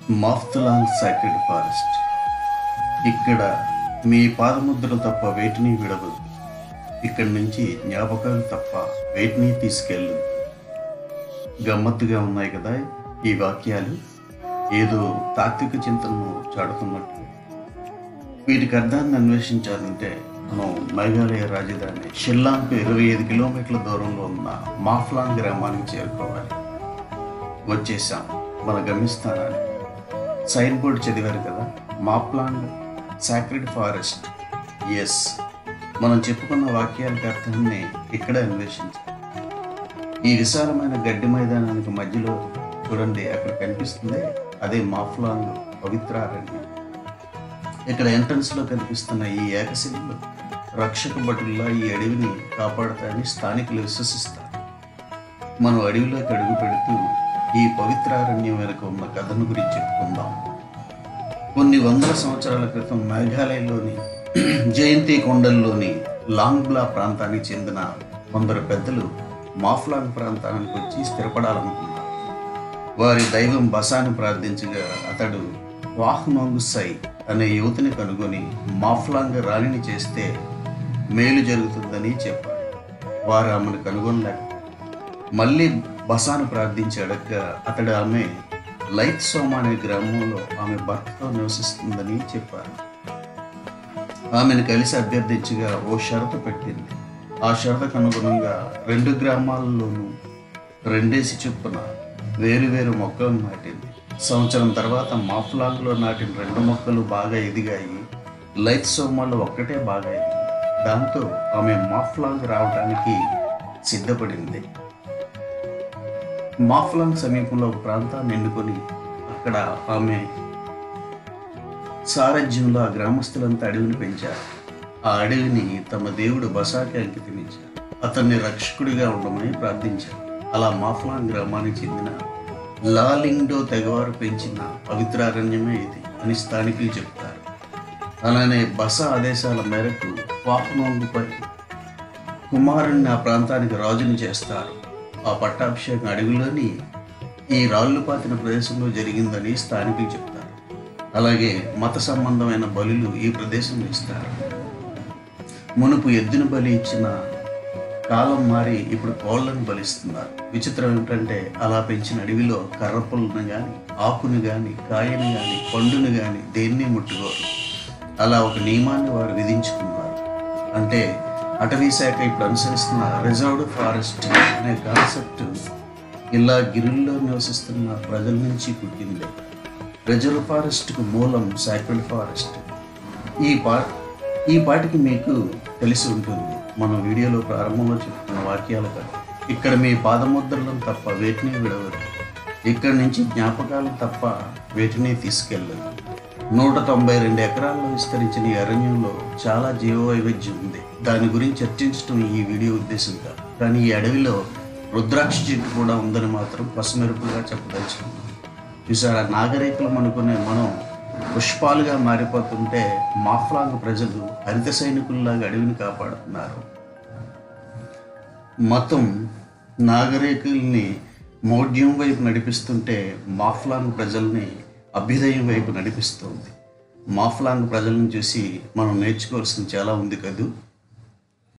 మాఫ్తులాంగ్ sacred forest ఇక్కడ మీ పాదముద్రలు తప్ప వేటిని విడవదు ఇక్కడి నుంచి జ్ఞాపకాలు తప్ప వేటిని తీసుకెళ్ళు గమ్మత్తుగా ఉన్నాయి కదా ఈ వాక్యాలు ఏదో తాత్విక చింతనను చాటుతున్నట్టు వీటికి అర్థాన్ని అన్వేషించాలంటే మనం మేఘాలయ రాజధాని షిల్లాంగ్కు ఇరవై ఐదు కిలోమీటర్ల దూరంలో ఉన్న మాఫ్లాంగ్ గ్రామానికి చేరుకోవాలి వచ్చేసాం మన గమ్యస్థానాన్ని సైన్ బోర్డ్ చదివారు కదా మాప్లాంగ్ సాక్రెడ్ ఫారెస్ట్ ఎస్ మనం చెప్పుకున్న వాక్యాలకు అర్థాన్ని ఇక్కడే అన్వేషించాం ఈ విశాలమైన గడ్డి మైదానానికి మధ్యలో చూడండి అక్కడ కనిపిస్తుంది అదే మాఫ్లాంగ్ పవిత్రారణ్యం ఇక్కడ ఎంట్రన్స్ లో కనిపిస్తున్న ఈ ఏకశిలు రక్షక భటుల్లా ఈ అడవిని కాపాడతాయని స్థానికులు విశ్వసిస్తారు మనం అడవిలోకి అడుగు పెడుతూ ఈ పవిత్రారణ్యం వెనుక ఉన్న కథను గురించి చెప్పుకుందాం కొన్ని వందల సంవత్సరాల క్రితం మేఘాలయలోని జయంతి కొండల్లోని లాంగ్బ్లా ప్రాంతానికి చెందిన కొందరు పెద్దలు మాఫ్లాంగ్ ప్రాంతానికి వచ్చి స్థిరపడాలనుకున్నారు వారి దైవం బసాని ప్రార్థించగా అతడు వాహ్నోంగుసై అనే యువతిని కనుగొని మాఫ్లాంగ్ రాణిని చేస్తే మేలు జరుగుతుందని చెప్పాడు వారు ఆమెను కనుగొనలేక మళ్ళీ బసాను ప్రార్థించి అడగగా అతడు ఆమె లైత్ సోమ అనే గ్రామంలో ఆమె భర్తతో నివసిస్తుందని చెప్పారు ఆమెను కలిసి అభ్యర్థించగా ఓ షరతు పెట్టింది ఆ షరతుకు అనుగుణంగా రెండు గ్రామాలలోనూ రెండేసి చొప్పున వేరు వేరు మొక్కలను నాటింది సంవత్సరం తర్వాత మాఫ్లాంగ్లో నాటిన రెండు మొక్కలు బాగా ఎదిగాయి లైత్ సోమాలో ఒక్కటే బాగా ఎదిగింది దాంతో ఆమె మాఫ్లాంగ్ రావడానికి సిద్ధపడింది మాఫ్లాంగ్ సమీపంలో ఒక ప్రాంతాన్ని ఎన్నుకొని అక్కడ ఆమె సారథ్యంలో ఆ గ్రామస్తులంతా అడవిని పెంచారు ఆ అడవిని తమ దేవుడు బసాకి అంకితమించారు అతన్ని రక్షకుడిగా ఉండమని ప్రార్థించారు అలా మాఫ్లాంగ్ గ్రామానికి చెందిన లాలింగ్డో తెగవారు పెంచిన పవిత్రారణ్యమే ఇది అని స్థానికులు చెప్తారు అలానే బస ఆదేశాల మేరకు వాహనోంగుపై కుమారుణ్ణి ఆ ప్రాంతానికి రాజుని చేస్తారు ఆ పట్టాభిషేకం అడవిలోని ఈ రాళ్ళు పాతిన ప్రదేశంలో జరిగిందని స్థానికులు చెప్తారు అలాగే మత సంబంధమైన బలులు ఈ ప్రదేశంలో ఇస్తారు మునుపు ఎద్దును బలి ఇచ్చిన కాలం మారి ఇప్పుడు కోళ్ళను బలిస్తున్నారు విచిత్రం ఏమిటంటే అలా పెంచిన అడవిలో కర్రపుల్లను కానీ ఆకుని కానీ కాయని కానీ పండుని కానీ దేన్ని ముట్టుకోరు అలా ఒక నియమాన్ని వారు విధించుకున్నారు అంటే అటవీ శాఖ ఇప్పుడు అనుసరిస్తున్న రిజర్వ్డ్ ఫారెస్ట్ అనే కాన్సెప్ట్ ఇలా గిరుల్లో నివసిస్తున్న ప్రజల నుంచి పుట్టింది రిజర్వ్ ఫారెస్ట్కు మూలం సాక్రెడ్ ఫారెస్ట్ ఈ పా ఈ పాటికి మీకు తెలిసి ఉంటుంది మనం వీడియోలో ప్రారంభంలో చెప్తున్న వాక్యాలు కాదు ఇక్కడ మీ పాదముద్రలను తప్ప వేటిని విడవదు ఇక్కడి నుంచి జ్ఞాపకాలు తప్ప వేటిని తీసుకెళ్ళదు నూట తొంభై రెండు ఎకరాల్లో విస్తరించిన ఈ అరణ్యంలో చాలా జీవ వైవిధ్యం ఉంది దాని గురించి చర్చించడం ఈ వీడియో ఉద్దేశం కాదు కానీ ఈ అడవిలో రుద్రాక్ష చెట్టు కూడా ఉందని మాత్రం పసుమెరుపుగా చెప్పదలుచుకున్నాం చూసారా నాగరికులం అనుకునే మనం పుష్పాలుగా మారిపోతుంటే మాఫ్లాంగ్ ప్రజలు హరిత సైనికుల్లాగా అడవిని కాపాడుతున్నారు మతం నాగరికుల్ని మౌఢ్యం వైపు నడిపిస్తుంటే మాఫ్లాంగ్ ప్రజల్ని అభ్యుదయం వైపు నడిపిస్తుంది మాఫ్లాంగ్ ప్రజలను చూసి మనం నేర్చుకోవాల్సింది చాలా ఉంది కదూ